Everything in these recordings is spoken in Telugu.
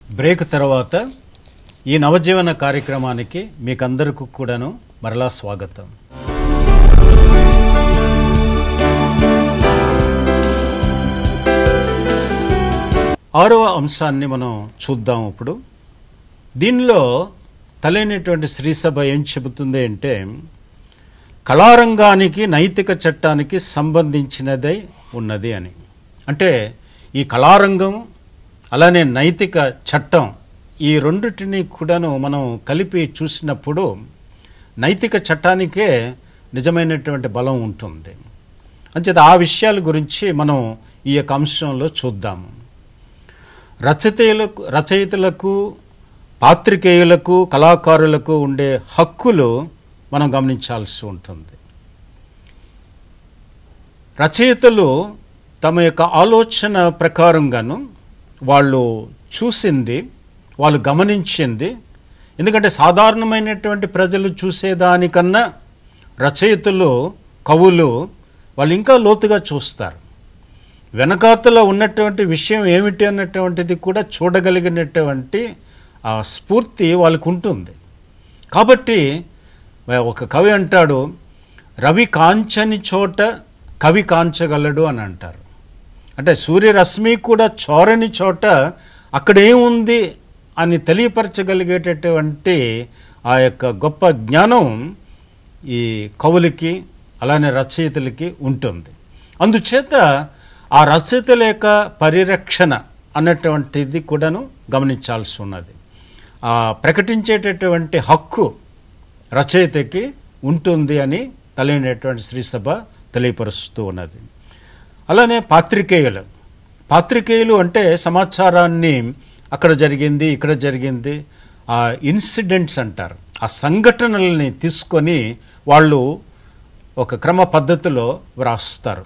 బ్రేక్ తర్వాత ఈ నవజీవన కార్యక్రమానికి మీకందరికీ కూడాను మరలా స్వాగతం ఆరవ అంశాన్ని మనం చూద్దాం ఇప్పుడు దీనిలో తలైనటువంటి శ్రీసభ ఏం చెబుతుంది అంటే కళారంగానికి నైతిక చట్టానికి సంబంధించినదై ఉన్నది అని అంటే ఈ కళారంగం అలానే నైతిక చట్టం ఈ రెండిటిని కూడాను మనం కలిపి చూసినప్పుడు నైతిక చట్టానికే నిజమైనటువంటి బలం ఉంటుంది అంచేత ఆ విషయాల గురించి మనం ఈ యొక్క అంశంలో చూద్దాము రచయితలకు రచయితలకు పాత్రికేయులకు కళాకారులకు ఉండే హక్కులు మనం గమనించాల్సి ఉంటుంది రచయితలు తమ యొక్క ఆలోచన ప్రకారంగాను వాళ్ళు చూసింది వాళ్ళు గమనించింది ఎందుకంటే సాధారణమైనటువంటి ప్రజలు చూసేదానికన్నా రచయితలు కవులు వాళ్ళు ఇంకా లోతుగా చూస్తారు వెనకాతల ఉన్నటువంటి విషయం ఏమిటి అన్నటువంటిది కూడా చూడగలిగినటువంటి ఆ స్ఫూర్తి వాళ్ళకు ఉంటుంది కాబట్టి ఒక కవి అంటాడు రవి కాంచని చోట కవి కాంచగలడు అని అంటారు అంటే సూర్యరశ్మి కూడా చోరని చోట అక్కడ ఏముంది అని తెలియపరచగలిగేటటువంటి ఆ యొక్క గొప్ప జ్ఞానం ఈ కవులకి అలానే రచయితలకి ఉంటుంది అందుచేత ఆ రచయితల యొక్క పరిరక్షణ అన్నటువంటిది కూడాను గమనించాల్సి ఉన్నది ఆ ప్రకటించేటటువంటి హక్కు రచయితకి ఉంటుంది అని తలైనటువంటి శ్రీసభ తెలియపరుస్తూ ఉన్నది అలానే పాత్రికేయులు పాత్రికేయులు అంటే సమాచారాన్ని అక్కడ జరిగింది ఇక్కడ జరిగింది ఆ ఇన్సిడెంట్స్ అంటారు ఆ సంఘటనల్ని తీసుకొని వాళ్ళు ఒక క్రమ పద్ధతిలో వ్రాస్తారు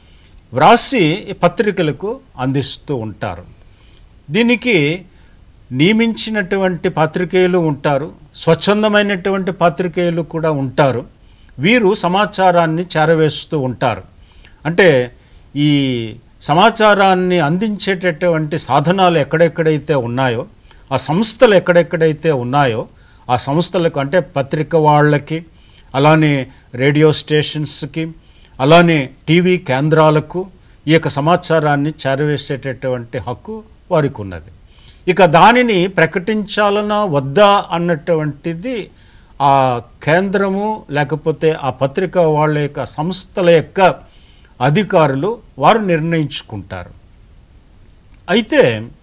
వ్రాసి ఈ పత్రికలకు అందిస్తూ ఉంటారు దీనికి నియమించినటువంటి పాత్రికేయులు ఉంటారు స్వచ్ఛందమైనటువంటి పాత్రికేయులు కూడా ఉంటారు వీరు సమాచారాన్ని చేరవేస్తూ ఉంటారు అంటే ఈ సమాచారాన్ని అందించేటటువంటి సాధనాలు ఎక్కడెక్కడైతే ఉన్నాయో ఆ సంస్థలు ఎక్కడెక్కడైతే ఉన్నాయో ఆ సంస్థలకు అంటే పత్రిక వాళ్ళకి అలానే రేడియో స్టేషన్స్కి అలానే టీవీ కేంద్రాలకు ఈ యొక్క సమాచారాన్ని చేరవేసేటటువంటి హక్కు వారికి ఉన్నది ఇక దానిని ప్రకటించాలన్నా వద్దా అన్నటువంటిది ఆ కేంద్రము లేకపోతే ఆ పత్రిక వాళ్ళ యొక్క సంస్థల యొక్క అధికారులు వారు నిర్ణయించుకుంటారు అయితే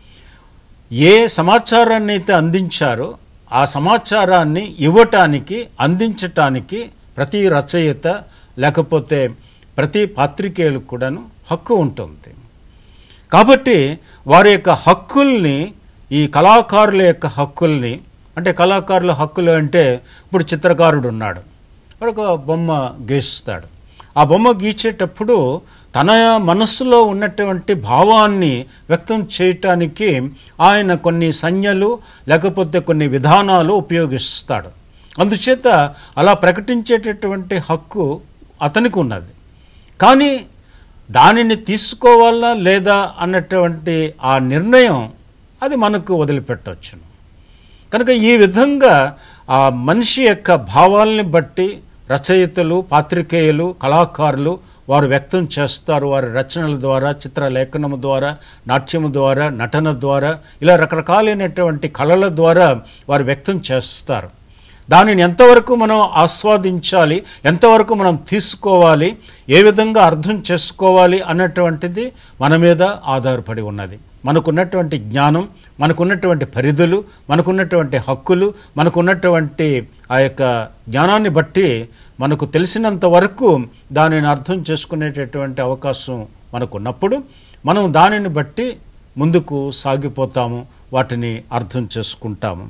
ఏ సమాచారాన్ని అయితే అందించారో ఆ సమాచారాన్ని ఇవ్వటానికి అందించటానికి ప్రతి రచయిత లేకపోతే ప్రతి పాత్రికేయులకు కూడాను హక్కు ఉంటుంది కాబట్టి వారి యొక్క హక్కుల్ని ఈ కళాకారుల యొక్క హక్కుల్ని అంటే కళాకారుల హక్కులు అంటే ఇప్పుడు చిత్రకారుడు ఉన్నాడు వాడు ఒక బొమ్మ గీస్తాడు ఆ బొమ్మ గీచేటప్పుడు తన మనస్సులో ఉన్నటువంటి భావాన్ని వ్యక్తం చేయటానికి ఆయన కొన్ని సంజ్ఞలు లేకపోతే కొన్ని విధానాలు ఉపయోగిస్తాడు అందుచేత అలా ప్రకటించేటటువంటి హక్కు అతనికి ఉన్నది కానీ దానిని తీసుకోవాలా లేదా అన్నటువంటి ఆ నిర్ణయం అది మనకు వదిలిపెట్టవచ్చును కనుక ఈ విధంగా ఆ మనిషి యొక్క భావాల్ని బట్టి రచయితలు పాత్రికేయులు కళాకారులు వారు వ్యక్తం చేస్తారు వారి రచనల ద్వారా చిత్రలేఖనము ద్వారా నాట్యము ద్వారా నటన ద్వారా ఇలా రకరకాలైనటువంటి కళల ద్వారా వారు వ్యక్తం చేస్తారు దానిని ఎంతవరకు మనం ఆస్వాదించాలి ఎంతవరకు మనం తీసుకోవాలి ఏ విధంగా అర్థం చేసుకోవాలి అన్నటువంటిది మన మీద ఆధారపడి ఉన్నది మనకున్నటువంటి జ్ఞానం మనకున్నటువంటి పరిధులు మనకున్నటువంటి హక్కులు మనకున్నటువంటి ఆ యొక్క జ్ఞానాన్ని బట్టి మనకు తెలిసినంత వరకు దానిని అర్థం చేసుకునేటటువంటి అవకాశం మనకున్నప్పుడు మనం దానిని బట్టి ముందుకు సాగిపోతాము వాటిని అర్థం చేసుకుంటాము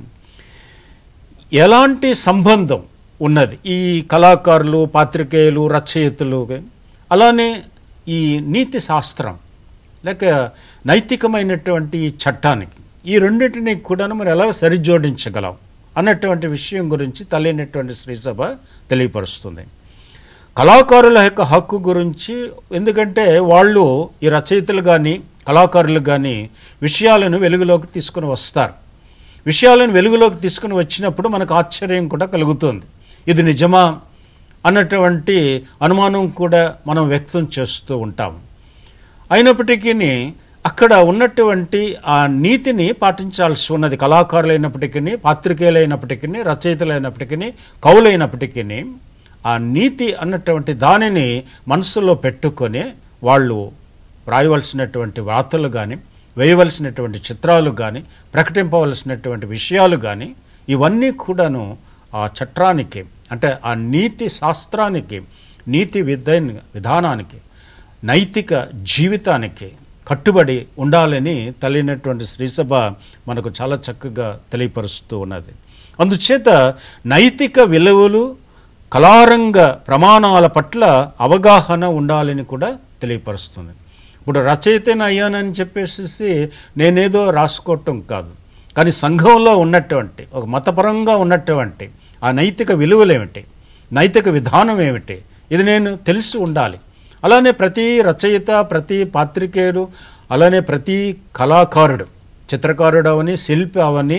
ఎలాంటి సంబంధం ఉన్నది ఈ కళాకారులు పాత్రికేయులు రచయితలు అలానే ఈ నీతి శాస్త్రం లేక నైతికమైనటువంటి ఈ చట్టానికి ఈ రెండింటిని కూడా మనం ఎలా సరిజోడించగలం అన్నటువంటి విషయం గురించి తల్లినటువంటి శ్రీసభ తెలియపరుస్తుంది కళాకారుల యొక్క హక్కు గురించి ఎందుకంటే వాళ్ళు ఈ రచయితలు కానీ కళాకారులు కానీ విషయాలను వెలుగులోకి తీసుకుని వస్తారు విషయాలను వెలుగులోకి తీసుకుని వచ్చినప్పుడు మనకు ఆశ్చర్యం కూడా కలుగుతుంది ఇది నిజమా అన్నటువంటి అనుమానం కూడా మనం వ్యక్తం చేస్తూ ఉంటాం అయినప్పటికీ అక్కడ ఉన్నటువంటి ఆ నీతిని పాటించాల్సి ఉన్నది కళాకారులైనప్పటికీ పాత్రికేయులైనప్పటికీ రచయితలైనప్పటికీ కవులైనప్పటికీ ఆ నీతి అన్నటువంటి దానిని మనసులో పెట్టుకొని వాళ్ళు వ్రాయవలసినటువంటి వార్తలు కానీ వేయవలసినటువంటి చిత్రాలు కానీ ప్రకటింపవలసినటువంటి విషయాలు కానీ ఇవన్నీ కూడాను ఆ చట్రానికి అంటే ఆ నీతి శాస్త్రానికి నీతి విధ విధానానికి నైతిక జీవితానికి కట్టుబడి ఉండాలని తల్లినటువంటి శ్రీసభ మనకు చాలా చక్కగా తెలియపరుస్తూ ఉన్నది అందుచేత నైతిక విలువలు కళారంగ ప్రమాణాల పట్ల అవగాహన ఉండాలని కూడా తెలియపరుస్తుంది ఇప్పుడు రచయితని అయ్యానని చెప్పేసి నేనేదో రాసుకోవటం కాదు కానీ సంఘంలో ఉన్నటువంటి ఒక మతపరంగా ఉన్నటువంటి ఆ నైతిక విలువలు ఏమిటి నైతిక విధానం ఏమిటి ఇది నేను తెలిసి ఉండాలి అలానే ప్రతి రచయిత ప్రతి పాత్రికేయుడు అలానే ప్రతి కళాకారుడు చిత్రకారుడు అవని శిల్పి అవని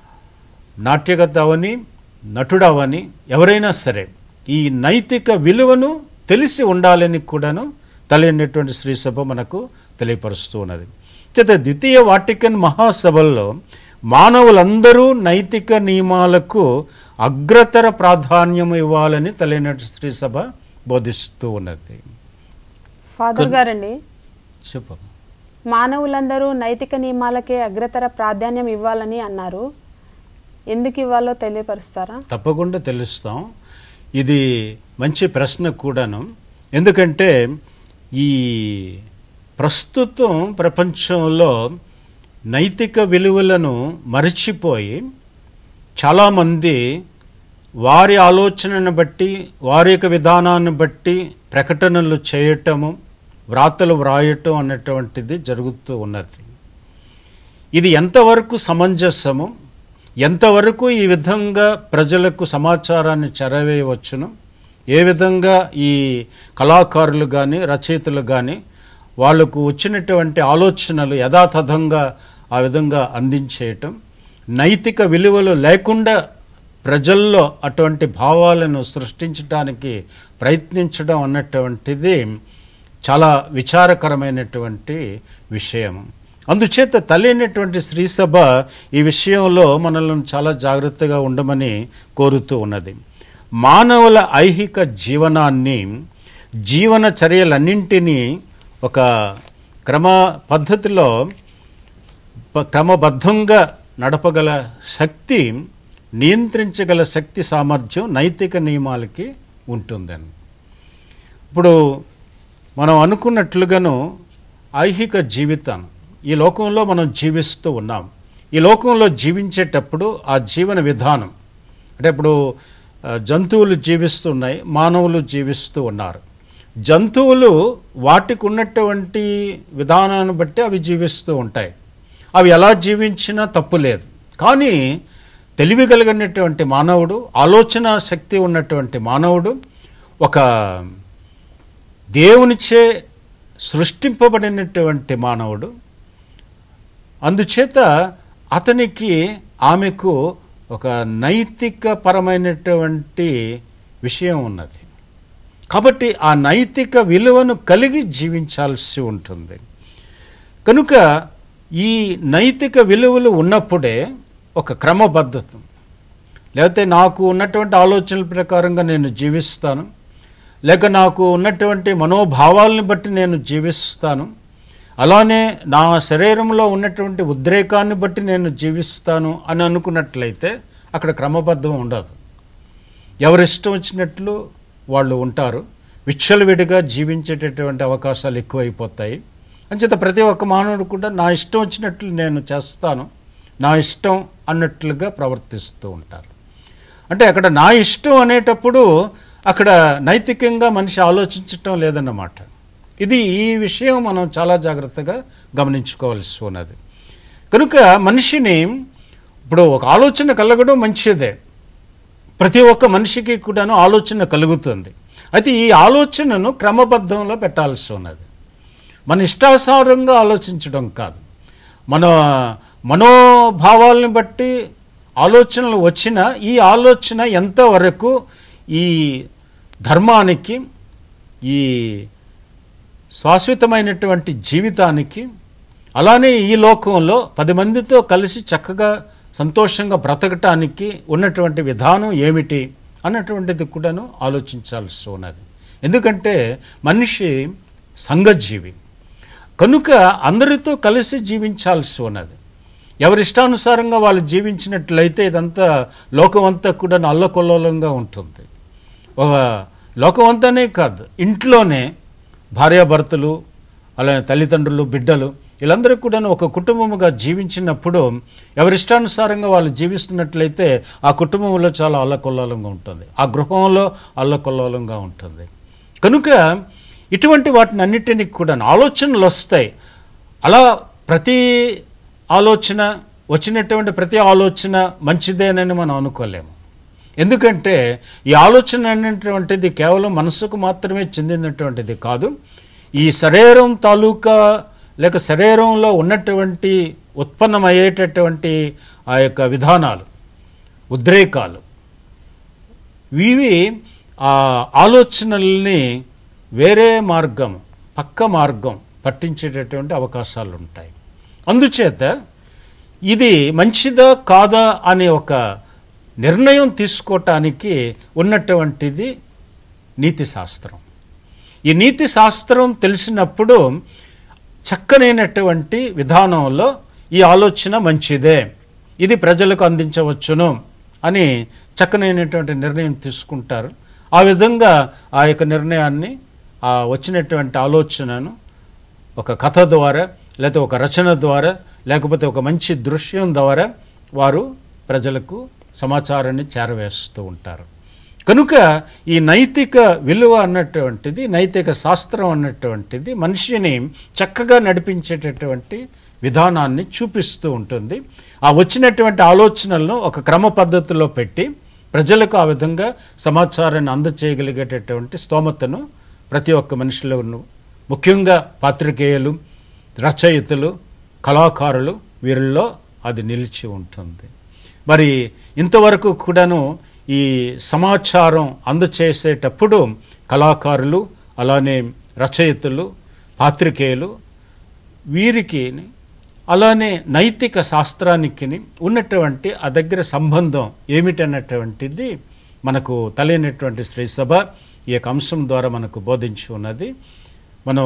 నాట్యగత అవని నటుడు అవని ఎవరైనా సరే ఈ నైతిక విలువను తెలిసి ఉండాలని కూడాను తెలియనటువంటి శ్రీసభ మనకు తెలియపరుస్తూ ఉన్నది చేత ద్వితీయ వాటికన్ మహాసభల్లో మానవులందరూ నైతిక నియమాలకు అగ్రతర ప్రాధాన్యం ఇవ్వాలని తెలియనట్టు శ్రీసభ బోధిస్తూ ఉన్నది ఫాదర్ గారండి చెప్పు మానవులందరూ నైతిక నియమాలకే అగ్రతర ప్రాధాన్యం ఇవ్వాలని అన్నారు ఎందుకు ఇవ్వాలో తెలియపరుస్తారా తప్పకుండా తెలుస్తాం ఇది మంచి ప్రశ్న కూడాను ఎందుకంటే ఈ ప్రస్తుతం ప్రపంచంలో నైతిక విలువలను మరచిపోయి చాలామంది వారి ఆలోచనను బట్టి వారి యొక్క విధానాన్ని బట్టి ప్రకటనలు చేయటము వ్రాతలు వ్రాయటం అన్నటువంటిది జరుగుతూ ఉన్నది ఇది ఎంతవరకు సమంజసము ఎంతవరకు ఈ విధంగా ప్రజలకు సమాచారాన్ని చెరవేయవచ్చును ఏ విధంగా ఈ కళాకారులు కానీ రచయితలు కానీ వాళ్లకు వచ్చినటువంటి ఆలోచనలు యథాతథంగా ఆ విధంగా అందించేయటం నైతిక విలువలు లేకుండా ప్రజల్లో అటువంటి భావాలను సృష్టించడానికి ప్రయత్నించడం అన్నటువంటిది చాలా విచారకరమైనటువంటి విషయం అందుచేత తల్లినటువంటి శ్రీసభ ఈ విషయంలో మనల్ని చాలా జాగ్రత్తగా ఉండమని కోరుతూ ఉన్నది మానవుల ఐహిక జీవనాన్ని జీవన చర్యలన్నింటినీ ఒక క్రమ పద్ధతిలో ప- క్రమబద్ధంగా నడపగల శక్తి నియంత్రించగల శక్తి సామర్థ్యం నైతిక నియమాలకి ఉంటుందని ఇప్పుడు మనం అనుకున్నట్లుగాను ఐహిక జీవితం ఈ లోకంలో మనం జీవిస్తూ ఉన్నాం ఈ లోకంలో జీవించేటప్పుడు ఆ జీవన విధానం అంటే ఇప్పుడు ఆ, జంతువులు జీవిస్తున్నాయి మానవులు జీవిస్తూ ఉన్నారు జంతువులు వాటికి ఉన్నటువంటి విధానాన్ని బట్టి అవి జీవిస్తూ ఉంటాయి అవి ఎలా జీవించినా తప్పు లేదు కానీ తెలివి కలిగినటువంటి మానవుడు ఆలోచన శక్తి ఉన్నటువంటి మానవుడు ఒక దేవునిచే సృష్టింపబడినటువంటి మానవుడు అందుచేత అతనికి ఆమెకు ఒక నైతిక పరమైనటువంటి విషయం ఉన్నది కాబట్టి ఆ నైతిక విలువను కలిగి జీవించాల్సి ఉంటుంది కనుక ఈ నైతిక విలువలు ఉన్నప్పుడే ఒక క్రమబద్ధత లేకపోతే నాకు ఉన్నటువంటి ఆలోచనల ప్రకారంగా నేను జీవిస్తాను లేక నాకు ఉన్నటువంటి మనోభావాలను బట్టి నేను జీవిస్తాను అలానే నా శరీరంలో ఉన్నటువంటి ఉద్రేకాన్ని బట్టి నేను జీవిస్తాను అని అనుకున్నట్లయితే అక్కడ క్రమబద్ధం ఉండదు ఎవరిష్టం వచ్చినట్లు వాళ్ళు ఉంటారు విచ్చలవిడిగా జీవించేటటువంటి అవకాశాలు ఎక్కువైపోతాయి అంచేత ప్రతి ఒక్క మానవుడు కూడా నా ఇష్టం వచ్చినట్లు నేను చేస్తాను నా ఇష్టం అన్నట్లుగా ప్రవర్తిస్తూ ఉంటారు అంటే అక్కడ నా ఇష్టం అనేటప్పుడు అక్కడ నైతికంగా మనిషి ఆలోచించటం లేదన్నమాట ఇది ఈ విషయం మనం చాలా జాగ్రత్తగా గమనించుకోవాల్సి ఉన్నది కనుక మనిషిని ఇప్పుడు ఒక ఆలోచన కలగడం మంచిదే ప్రతి ఒక్క మనిషికి కూడాను ఆలోచన కలుగుతుంది అయితే ఈ ఆలోచనను క్రమబద్ధంలో పెట్టాల్సి ఉన్నది మన ఇష్టానుసారంగా ఆలోచించడం కాదు మన మనోభావాలను బట్టి ఆలోచనలు వచ్చిన ఈ ఆలోచన ఎంతవరకు ఈ ధర్మానికి ఈ శాశ్వతమైనటువంటి జీవితానికి అలానే ఈ లోకంలో పది మందితో కలిసి చక్కగా సంతోషంగా బ్రతకటానికి ఉన్నటువంటి విధానం ఏమిటి అన్నటువంటిది కూడాను ఆలోచించాల్సి ఉన్నది ఎందుకంటే మనిషి సంఘజీవి కనుక అందరితో కలిసి జీవించాల్సి ఉన్నది ఎవరిష్టానుసారంగా వాళ్ళు జీవించినట్లయితే ఇదంతా లోకం అంతా కూడా అల్లకొల్లోలంగా ఉంటుంది ఒక లోకం అంతానే కాదు ఇంట్లోనే భార్యాభర్తలు అలానే తల్లిదండ్రులు బిడ్డలు వీళ్ళందరూ కూడా ఒక కుటుంబముగా జీవించినప్పుడు ఎవరిష్టానుసారంగా వాళ్ళు జీవిస్తున్నట్లయితే ఆ కుటుంబంలో చాలా అల్లకొల్లోలంగా ఉంటుంది ఆ గృహంలో అల్లకొల్లోలంగా ఉంటుంది కనుక ఇటువంటి వాటిని అన్నిటినీ కూడా ఆలోచనలు వస్తాయి అలా ప్రతి ఆలోచన వచ్చినటువంటి ప్రతి ఆలోచన మంచిదేనని మనం అనుకోలేము ఎందుకంటే ఈ ఆలోచన అనేటువంటిది కేవలం మనసుకు మాత్రమే చెందినటువంటిది కాదు ఈ శరీరం తాలూకా లేక శరీరంలో ఉన్నటువంటి ఉత్పన్నమయ్యేటటువంటి ఆ యొక్క విధానాలు ఉద్రేకాలు ఇవి ఆ ఆలోచనల్ని వేరే మార్గం పక్క మార్గం పట్టించేటటువంటి అవకాశాలు ఉంటాయి అందుచేత ఇది మంచిదా కాదా అనే ఒక నిర్ణయం తీసుకోవటానికి ఉన్నటువంటిది నీతి శాస్త్రం ఈ నీతి శాస్త్రం తెలిసినప్పుడు చక్కనైనటువంటి విధానంలో ఈ ఆలోచన మంచిదే ఇది ప్రజలకు అందించవచ్చును అని చక్కనైనటువంటి నిర్ణయం తీసుకుంటారు ఆ విధంగా ఆ యొక్క నిర్ణయాన్ని ఆ వచ్చినటువంటి ఆలోచనను ఒక కథ ద్వారా లేకపోతే ఒక రచన ద్వారా లేకపోతే ఒక మంచి దృశ్యం ద్వారా వారు ప్రజలకు సమాచారాన్ని చేరవేస్తూ ఉంటారు కనుక ఈ నైతిక విలువ అన్నటువంటిది నైతిక శాస్త్రం అన్నటువంటిది మనిషిని చక్కగా నడిపించేటటువంటి విధానాన్ని చూపిస్తూ ఉంటుంది ఆ వచ్చినటువంటి ఆలోచనలను ఒక క్రమ పద్ధతిలో పెట్టి ప్రజలకు ఆ విధంగా సమాచారాన్ని అందచేయగలిగేటటువంటి స్తోమతను ప్రతి ఒక్క మనిషిలోను ముఖ్యంగా పాత్రికేయులు రచయితలు కళాకారులు వీరిలో అది నిలిచి ఉంటుంది మరి ఇంతవరకు కూడాను ఈ సమాచారం అందచేసేటప్పుడు కళాకారులు అలానే రచయితలు పాత్రికేయులు వీరికి అలానే నైతిక శాస్త్రానికి ఉన్నటువంటి ఆ దగ్గర సంబంధం ఏమిటన్నటువంటిది మనకు తెలియనటువంటి శ్రీసభ ఈ యొక్క అంశం ద్వారా మనకు బోధించి ఉన్నది మనం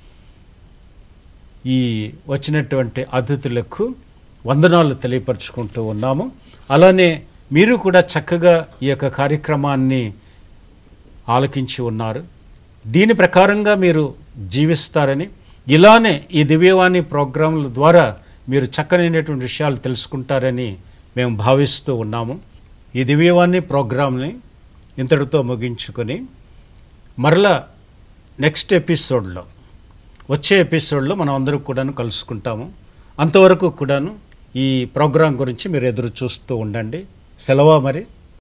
ఈ వచ్చినటువంటి అతిథులకు వందనాలు తెలియపరుచుకుంటూ ఉన్నాము అలానే మీరు కూడా చక్కగా ఈ యొక్క కార్యక్రమాన్ని ఆలకించి ఉన్నారు దీని ప్రకారంగా మీరు జీవిస్తారని ఇలానే ఈ దివ్యవాణి ప్రోగ్రాంల ద్వారా మీరు చక్కనైనటువంటి విషయాలు తెలుసుకుంటారని మేము భావిస్తూ ఉన్నాము ఈ దివ్యవాణి ప్రోగ్రాంని ఇంతటితో ముగించుకొని మరలా నెక్స్ట్ ఎపిసోడ్లో వచ్చే ఎపిసోడ్లో మనం అందరూ కూడాను కలుసుకుంటాము అంతవరకు కూడాను ఈ ప్రోగ్రాం గురించి మీరు ఎదురు చూస్తూ ఉండండి సెలవా మరి